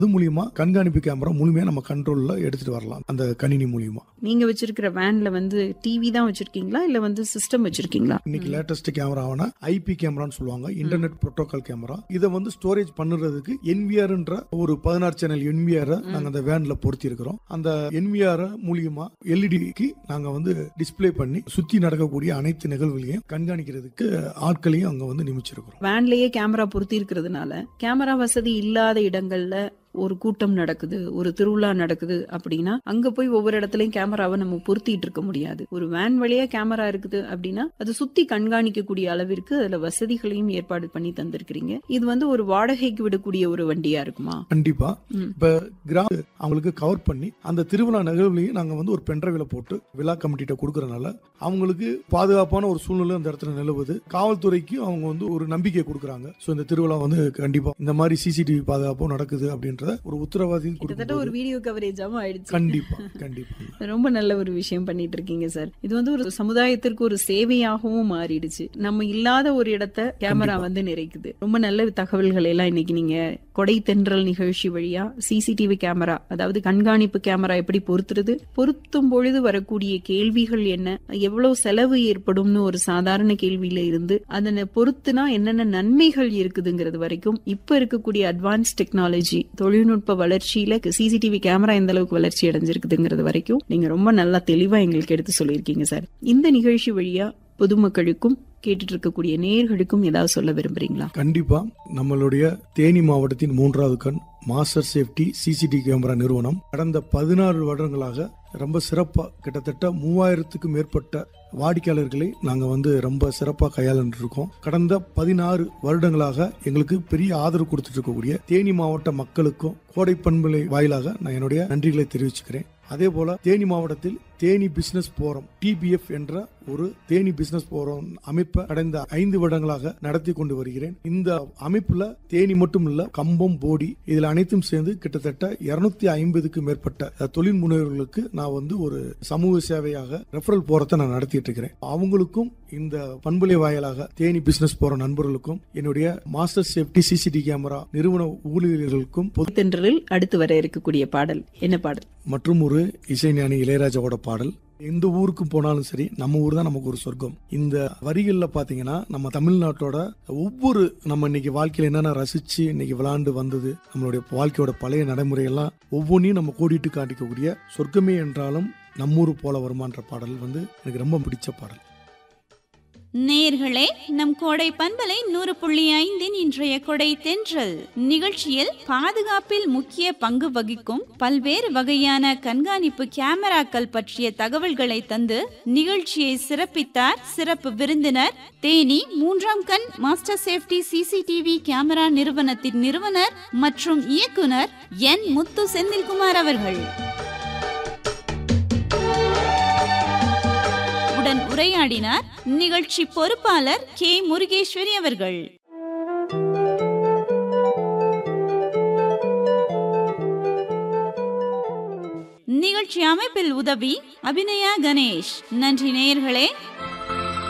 அது மூலியமா கண்காணிப்பு கேமரா முழுமையா நம்ம கண்ட்ரோல்ல எடுத்துட்டு வரலாம் அந்த கணினி மூலியமா நீங்க வச்சிருக்கிற வேன்ல வந்து டிவி தான் வச்சிருக்கீங்களா இல்ல வந்து சிஸ்டம் வச்சிருக்கீங்களா இன்னைக்கு லேட்டஸ்ட் கேமராவான ஐபி கேமரான்னு சொல்லுவாங்க இன்டர்நெட் புரோட்டோகால் கேமரா இதை வந்து ஸ்டோரேஜ் பண்ணுறதுக்கு என்விஆர்ன்ற ஒரு பதினாறு சேனல் என்விஆர் நாங்க அந்த வேன்ல பொருத்தி இருக்கிறோம் அந்த என்விஆர் மூலியமா எல்இடிக்கு நாங்க வந்து டிஸ்ப்ளே பண்ணி சுத்தி நடக்கக்கூடிய அனைத்து நிகழ்வுகளையும் கண்காணிக்கிறதுக்கு ஆட்களையும் அங்க வந்து நியமிச்சிருக்கிறோம் வேன்லயே கேமரா பொருத்தி இருக்கிறதுனால கேமரா வசதி இல்லாத இடங்கள்ல ஒரு கூட்டம் நடக்குது ஒரு திருவிழா நடக்குது அப்படின்னா அங்க போய் ஒவ்வொரு இடத்துலயும் கேமராவை நம்ம பொருத்திட்டு இருக்க முடியாது ஒரு வேன் வழியா கேமரா இருக்குது அப்படின்னா அது சுத்தி கண்காணிக்கக்கூடிய அளவிற்கு அதுல வசதிகளையும் ஏற்பாடு பண்ணி தந்திருக்கிறீங்க இது வந்து ஒரு வாடகைக்கு விடக்கூடிய ஒரு வண்டியா இருக்குமா கண்டிப்பா ம். இப்ப கிராம அவங்களுக்கு கவர் பண்ணி அந்த திருவிழா நிகழ்வுலையும் நாங்க வந்து ஒரு பென்ட்ரைவ்ல போட்டு விழா கமிட்டிட்ட கொடுக்கறனால அவங்களுக்கு பாதுகாப்பான ஒரு சூழ்நிலை அந்த இடத்துல நிலவுது காவல்துறைக்கு அவங்க வந்து ஒரு நம்பிக்கை கொடுக்குறாங்க சோ இந்த திருவிழா வந்து கண்டிப்பா இந்த மாதிரி சிசிடிவி பாதுகாப்பும் நடக்குது அப்படின்றத ஒரு உத்தரவாதம் கிட்டத்தட்ட ஒரு வீடியோ கவரேஜாவும் ஆயிடுச்சு கண்டிப்பா கண்டிப்பா ரொம்ப நல்ல ஒரு விஷயம் பண்ணிட்டு இருக்கீங்க சார் இது வந்து ஒரு சமுதாயத்திற்கு ஒரு சேவையாகவும் மாறிடுச்சு நம்ம இல்லாத ஒரு இடத்த கேமரா கண்டிப்பா. வந்து நிறைக்குது ரொம்ப நல்ல தகவல்களை எல்லாம் இன்னைக்கு நீங்க கொடை தென்றல் நிகழ்ச்சி வழியா சிசிடிவி கேமரா அதாவது கண்காணிப்பு கேமரா எப்படி பொருத்துறது பொருத்தும் பொழுது வரக்கூடிய கேள்விகள் என்ன எவ்வளவு செலவு ஏற்படும்னு ஒரு சாதாரண கேள்வியில இருந்து அதனை பொருத்துனா என்னென்ன நன்மைகள் இருக்குதுங்கிறது வரைக்கும் இப்ப இருக்கக்கூடிய அட்வான்ஸ் டெக்னாலஜி தொழில்நுட்ப வளர்ச்சியில சிசிடிவி கேமரா எந்த அளவுக்கு வளர்ச்சி அடைஞ்சிருக்குதுங்கிறது வரைக்கும் நீங்க ரொம்ப நல்லா தெளிவா எங்களுக்கு எடுத்து சொல்லியிருக்கீங்க சார் இந்த நிகழ்ச்சி வழியா பொதுமக்களுக்கும் கேட்டுட்டு இருக்கக்கூடிய நேயர்களுக்கும் ஏதாவது சொல்ல விரும்புறீங்களா கண்டிப்பா நம்மளுடைய தேனி மாவட்டத்தின் மூன்றாவது கண் மாஸ்டர் சேஃப்டி சிசிடிவி கேமரா நிறுவனம் கடந்த பதினாறு வருடங்களாக ரொம்ப சிறப்பா கிட்டத்தட்ட மூவாயிரத்துக்கும் மேற்பட்ட வாடிக்கையாளர்களை நாங்க வந்து ரொம்ப சிறப்பா கையாளுட்டு இருக்கோம் கடந்த பதினாறு வருடங்களாக எங்களுக்கு பெரிய ஆதரவு கொடுத்துட்டு இருக்கக்கூடிய தேனி மாவட்ட மக்களுக்கும் கோடை பண்பலை வாயிலாக நான் என்னுடைய நன்றிகளை தெரிவிச்சுக்கிறேன் அதே போல தேனி மாவட்டத்தில் தேனி பிசினஸ் போரம் டிபிஎஃப் என்ற ஒரு தேனி பிசினஸ் போரம் அமைப்பை கடந்த ஐந்து வருடங்களாக நடத்தி கொண்டு வருகிறேன் இந்த அமைப்புல தேனி மட்டும் இல்ல கம்பம் போடி இதுல அனைத்தும் சேர்ந்து கிட்டத்தட்ட இருநூத்தி ஐம்பதுக்கு மேற்பட்ட அஹ், தொழில் முனைவர்களுக்கு நான் வந்து ஒரு சமூக சேவையாக ரெஃபரல் போறதை நான் நடத்திட்டு இருக்கிறேன் அவங்களுக்கும் இந்த பண்புலை வாயிலாக தேனி பிசினஸ் போற நண்பர்களுக்கும் என்னுடைய மாஸ்டர் சேஃப்டி சிசிடி கேமரா நிறுவன ஊழியர்களுக்கும் பொது தென்றலில் அடுத்து வர இருக்கக்கூடிய பாடல் என்ன பாடல் மற்றும் ஒரு இசைஞானி இளையராஜாவோட பாடல் எந்த ஊருக்கு போனாலும் சரி நம்ம ஊர் தான் நமக்கு ஒரு சொர்க்கம் இந்த வரிகள்ல பாத்தீங்கன்னா நம்ம தமிழ்நாட்டோட ஒவ்வொரு நம்ம இன்னைக்கு வாழ்க்கையில என்னென்ன ரசிச்சு இன்னைக்கு விளையாண்டு வந்தது நம்மளுடைய வாழ்க்கையோட பழைய நடைமுறையெல்லாம் ஒவ்வொன்றையும் நம்ம கோடிட்டு காட்டிக்கக்கூடிய சொர்க்கமே என்றாலும் நம்மூர் போல வருமான்ற பாடல் வந்து எனக்கு ரொம்ப பிடிச்ச பாடல் நேர்களே நம் கோடை பண்பலை நூறு புள்ளி ஐந்தின் இன்றைய கொடை தென்றல் நிகழ்ச்சியில் பாதுகாப்பில் முக்கிய பங்கு வகிக்கும் பல்வேறு வகையான கண்காணிப்பு கேமராக்கள் பற்றிய தகவல்களை தந்து நிகழ்ச்சியை சிறப்பித்தார் சிறப்பு விருந்தினர் தேனி மூன்றாம் கண் மாஸ்டர் சேஃப்டி சிசிடிவி கேமரா நிறுவனத்தின் நிறுவனர் மற்றும் இயக்குனர் என் முத்து செந்தில்குமார் அவர்கள் உடன் உரையாடினார் நிகழ்ச்சி பொறுப்பாளர் கே முருகேஸ்வரி அவர்கள் நிகழ்ச்சி அமைப்பில் உதவி அபிநயா கணேஷ் நன்றி நேயர்களே